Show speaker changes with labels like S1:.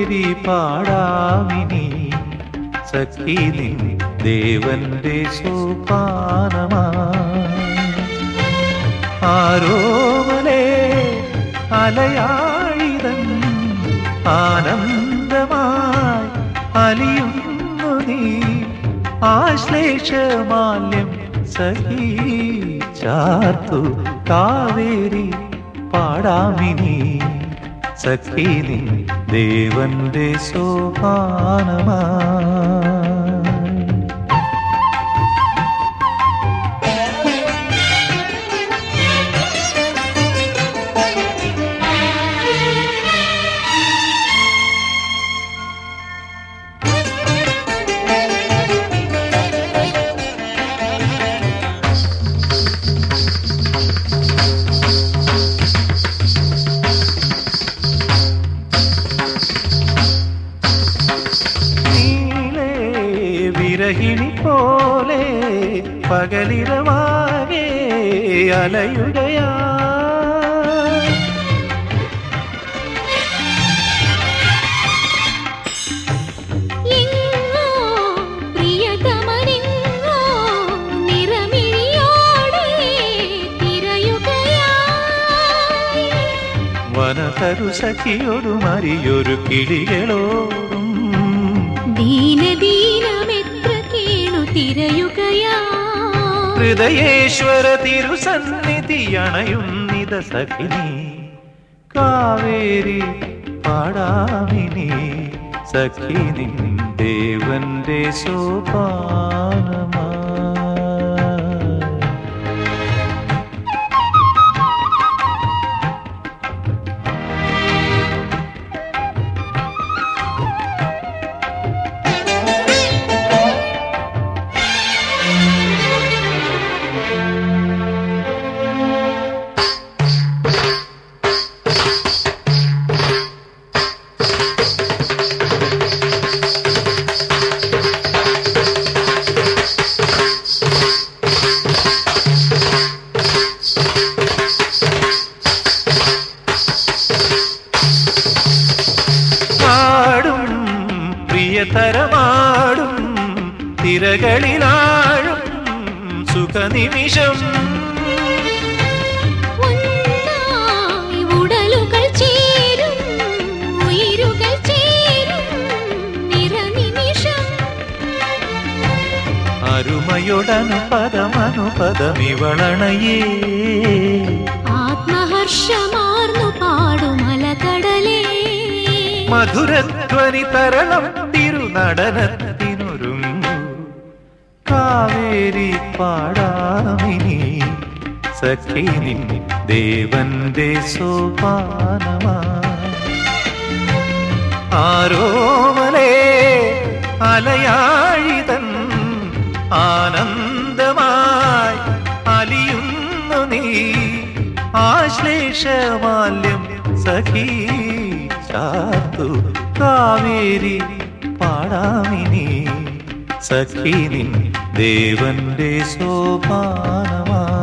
S1: കാവേരി പാടാമിനി സഖി നിൻ ദേവന്റെ സോപാനമാ ആരോമലേ അലയാഴിതൻ ആനന്ദമായി അലിയുന്നു നീ ആശ്ലേഷമാല്യം സഖി ചാർത്തു കാവേരി പാടാമിനി സഖി നീ ദേവന്റെ സോപാനമാ നീളേ വിരഹിണി പോലെ പകലിരമാകെ അലയുകയാ
S2: എങ്ങോ പ്രിയതമനെങ്ങോ നിറമിഴിയോടെ തിരയുകയായി
S1: വനതരു സഖിയൊരു മറിയൊരു കിളികളോടും
S2: ദീനദീനമെത്ര കേണു തിരയുകയായി
S1: ഹൃദയേശ്വര തിരുസന്നിധി അണയുന്നിത സഖിനി കാവേരി പാടാമിനി സഖിനി ദേവന്റെ സോപാനമാ ആടും പ്രിയതരമാടും തിരകളിലാഴും സുഖനിമിഷം
S2: ഒന്നായി ഉടലുകൾ ചേരും ഉயிருകൾ ചേരും നിറനിമിഷം
S1: അരുമയൊടനുപദമനുപദമിവളണയേ
S2: ആത്മഹർഷമാർന്നു പാടുമലകടലേ
S1: മധുരധ്വനി തരണം തിരുനടനത്തിനൊരുങ്ങു കാവേരി പാടാമിനി സഖി നിൻ ദേവന്റെ സോപാനമാ ആരോമലേ അലയാഴിതൻ ആനന്ദമായി അലിയുന്നു നീ ആശ്ലേഷമാല്യം സഖി ചാത്തു കാവേരി പാടാമിനി സഖി നിൻ ദേവന്റെ സോപാനമാ